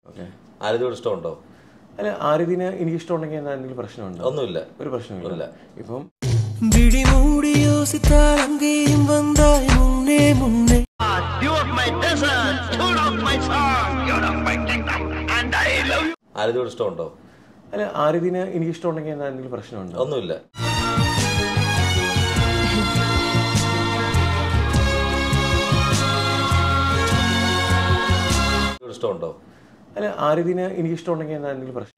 okay ആരതിയോട് ഇഷ്ടമുണ്ടോ അല്ല ആര്യതിന് എനിക്ക് ഇഷ്ടമുണ്ടെങ്കിൽ എന്താ എന്തെങ്കിലും പ്രശ്നമുണ്ടോ ഒന്നുമില്ല ഒരു പ്രശ്നമില്ല ഇപ്പം விழிமூடி யோசித்தால் அங்கேயும் வந்தாய் முன்னே முன்னே ആരതിയോട് ഇഷ്ടമുണ്ടോ അല്ല ആര്യതിന് എനിക്ക് ഇഷ്ടമുണ്ടെങ്കിൽ എന്താ എന്തെങ്കിലും പ്രശ്നമുണ്ടോ ഒന്നുമില്ല ആരതിയോട് ഇഷ്ടമുണ്ടോ അല്ല ആര്യതിന് എനിക്ക് ഇഷ്ടമുണ്ടെങ്കിൽ എന്താ എന്തെങ്കിലും പ്രശ്നം